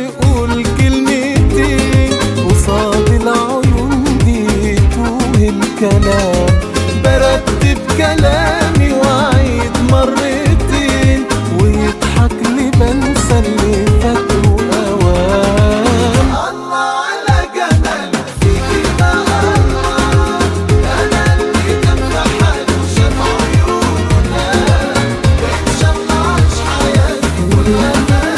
يقول كلمتين قصاد العيون دي توه الكلام برتب كلامي واعيد مرتين ويضحك لي بنسى اللي فاته اوام الله على جمالك فيكي بقى الله انا اللي كان في حاله شاف عيونه ان شاء الله عايش حياتي كلها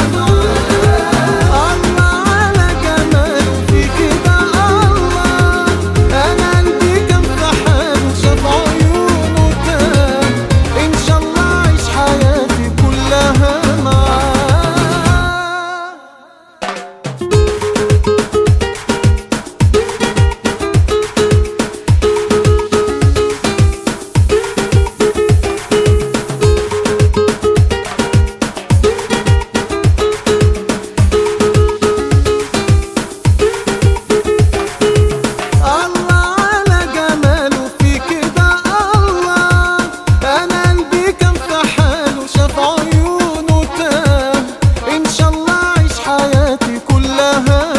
معاه الله على جمالك فيكي بقى الله انا قلبي كان في حاله شاف عيونه تاه ان شاء الله عايش حياتي كلها معاه الله على جماله في كده الله انا قلبي كان في حاله شاف عيونه تاه ان شاء الله عيش حياتي كلها